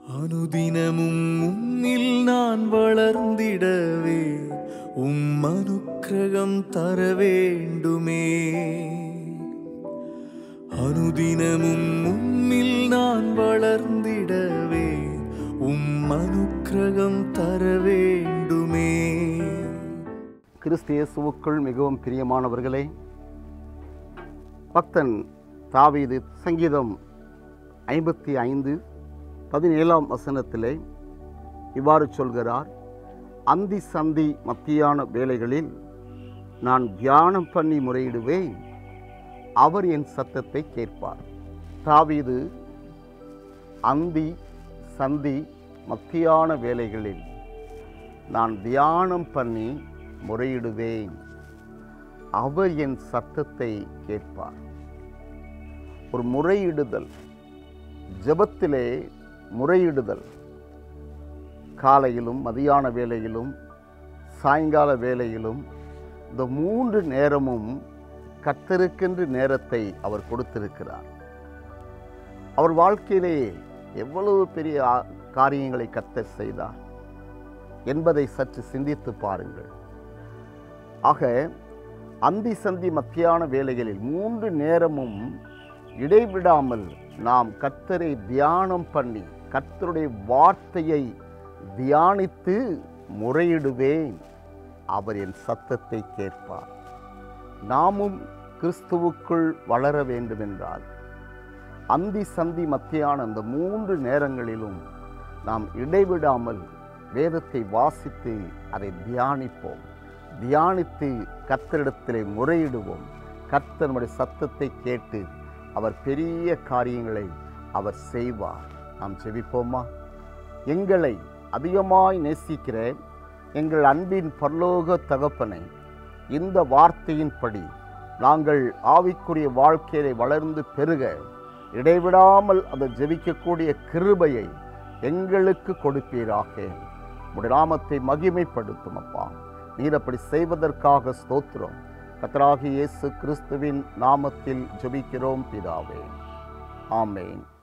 அனுதினமும் உம்மில் நான் வளர்ந்திடவே உம் அனுக்கிரகம் தர வேண்டுமே அனுதினமும் உம்மில் நான் வளர்ந்திடவே உம் அனுக்கிரகம் தர வேண்டுமே கிறிஸ்து இயேசுவுக்குள் மிகவும் பிரியமானவர்களே பக்தன் தாவீது சங்கீதம் ஐம்பத்தி ஐந்து பதினேழாம் வசனத்திலே இவ்வாறு சொல்கிறார் அந்தி சந்தி மத்தியான வேளைகளில் நான் தியானம் பண்ணி முறையிடுவேன் அவர் என் சத்தத்தை கேட்பார் தாவீது அந்தி சந்தி மத்தியான வேளைகளில் நான் தியானம் பண்ணி முறையிடுவேன் அவர் என் சத்தத்தை கேட்பார் ஒரு முறையிடுதல் ஜெபத்திலே முறையிடுதல் காலையிலும் மதியான வேளையிலும் சாயங்கால வேளையிலும் இந்த மூன்று நேரமும் கத்தருக்கென்று நேரத்தை அவர் கொடுத்திருக்கிறார் அவர் வாழ்க்கையிலே எவ்வளவு பெரிய ஆ- காரியங்களை கத்தர் செய்தார் என்பதை சற்று சிந்தித்து பாருங்கள் ஆக அந்தி சந்தி மத்தியான வேளைகளில் மூன்று நேரமும் இடைவிடாமல் நாம் கர்த்தரை தியானம் பண்ணி கர்த்தருடைய வார்த்தையை தியானித்து முறையிடுவேன் அவர் என் சத்தத்தை கேட்பார் நாமும் கிறிஸ்துவுக்குள் வளர வேண்டுமென்றால் அந்தி சந்தி மத்தியான அந்த மூன்று நேரங்களிலும் நாம் இடைவிடாமல் வேதத்தை வாசித்து அதை தியானிப்போம் தியானித்து கர்த்தரிடத்திலே முறையிடுவோம் கர்த்தர் நம்முடைய சத்தத்தை கேட்டு அவர் பெரிய காரியங்களை அவர் செய்வார் நாம் செபிப்போமா எங்களை அதிகமாய் நேசிக்கிற எங்கள் அன்பின் பரலோக தகப்பனை இந்த வார்த்தையின்படி நாங்கள் ஆவிக்குரிய வாழ்க்கையை வளர்ந்து பெருக இடைவிடாமல் அதை ஜெபிக்கக்கூடிய கிருபையை எங்களுக்கு கொடுப்பீராக உடைய நாமத்தை மகிமைப்படுத்தும் அப்பா நீர் அப்படி செய்வதற்காக ஸ்தோத்திரம் கத்தராகி இயேசு கிறிஸ்துவின் நாமத்தில் ஜெபிக்கிறோம் பிதாவே ஆமென்